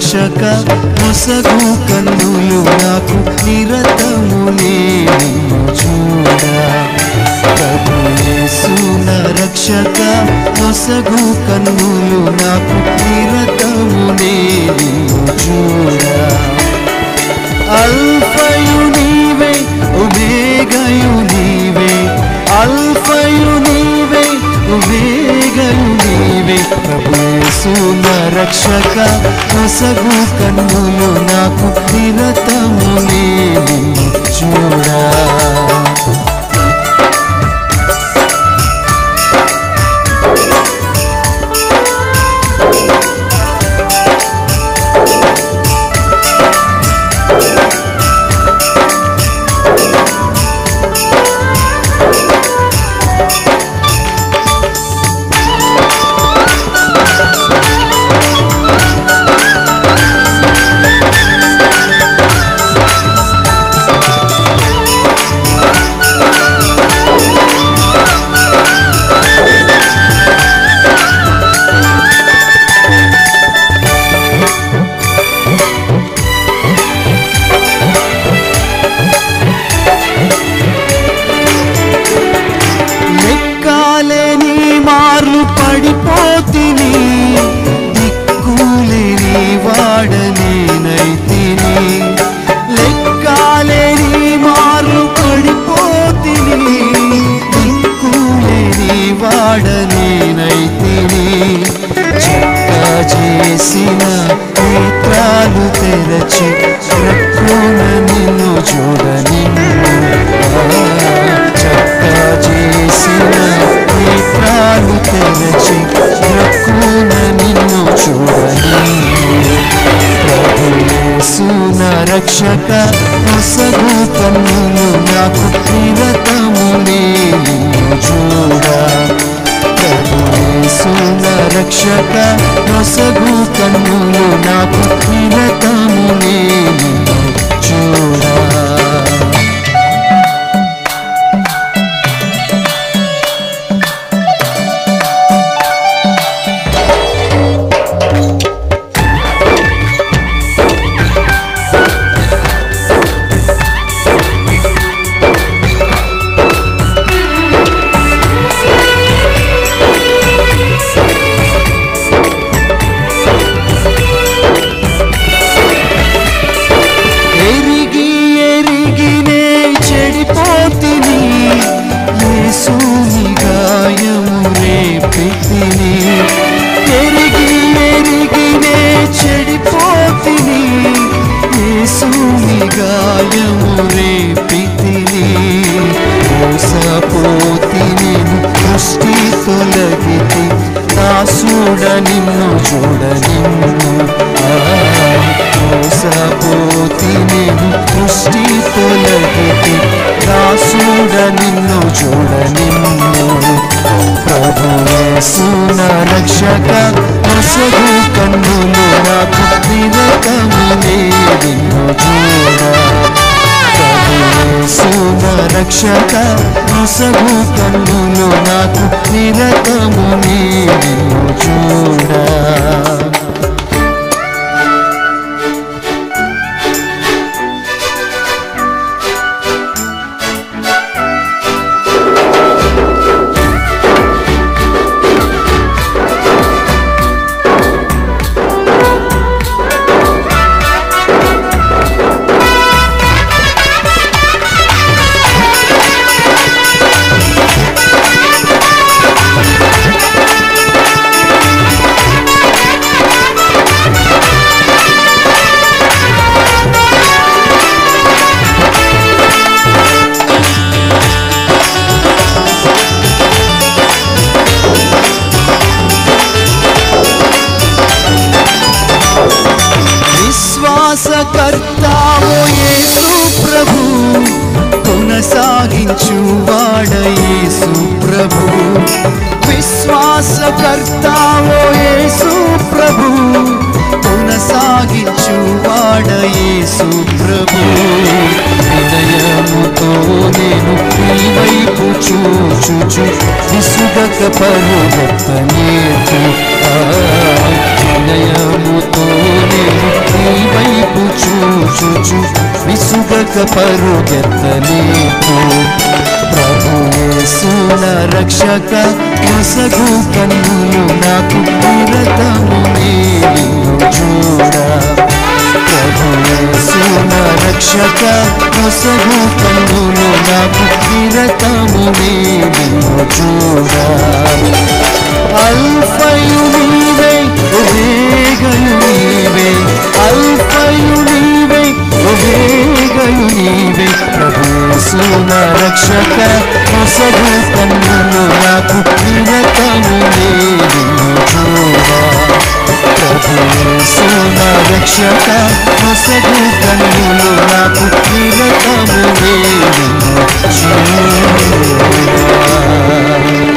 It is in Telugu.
రక్షక నొసగు కన్నులు నాకు నిరతము నేను చూడ ప్రభు యేసు నా రక్షక నొసగు కన్నులు నాకు నిరతము నేను చూడ అల్ఫయు నీవే ఒమేగయు నీవే అల్ఫయు నీవే ఒమేగయు నీవే ప్రభుయేసు నా రక్షక నొసగు కన్నులు నాకు నిరతము నేను చూడా లెక్కాలేని మార్లు పడిపోతిని దిక్కులేని వాడనేనైతిని లెక్కాలేని మార్లు పడిపోతిని దిక్కులేని వాడనేనైతిని చెక్క చేసిన నేత్రాలు తెరచి ప్రక్కున నిన్ను చూడని చక్క చేసిన నేత్రాలు తెరచి ప్రక్కున నిన్ను చూడని ప్రభుయేసు నా రక్షక నొసగు కన్నులు నాకు నిరతము నేను చూడా ప్రభుయేసు నా రక్షక నొసగు కన్నులు నాకు నిరతము నేను చూడా ఎరిగి ఎరిగినే చెడిపోతిని యేసుని గాయము రేపితిని ఎరిగి ఎరిగినే చెడిపోతిని యేసుని గాయము రేపితిని మోసపోతి నేను దృష్టి తొలగితి దాసుడ నిన్ను చూడ నిన్ను ఆ, మోసపోతి నేను దృష్టి తొలగితి దాసుడ నిన్ను చూడ నిన్ను ప్రభుయేసు నా రక్షక నొసగు కన్నులు నాకు నిరతము నిన్ను చూడ ప్రభుయేసు నా రక్షక నొసగు కన్నులు నాకు నిరతము నిన్ను చూడా విశ్వాసకర్తావో యేసు ప్రభు కొనసాగించు వాడ యేసు ప్రభు విశ్వాసకర్తావో యేసు ప్రభు కొనసాగించు వాడ యేసు ప్రభు వినయముతో నేను నీ వైపు చూచుచు విసుగక పరుగెత్త నేర్చు ఆ వినయముతో నేను నీ వైపు చూచుచు విసుగక పరుగెత్తలేకు ప్రభు యేసున రక్షక నొసగు కన్నులు నాకు నిరతము నిన్ను చూడా ప్రభు యేసున రక్షక నొసగు కన్నులు నాకు నిరతము నిన్ను చూడా అల్ఫయు నీవే ఒమేగయు నీవే అల్ఫయు నీవే ఒమేగయు నీవే ప్రభు సున రక్షక నొసగు కన్నులు నాకు నిరతము నేను చూడా ప్రభు సున రక్షక నొసగు కన్నులు నాకు నిరతము నేను చూడా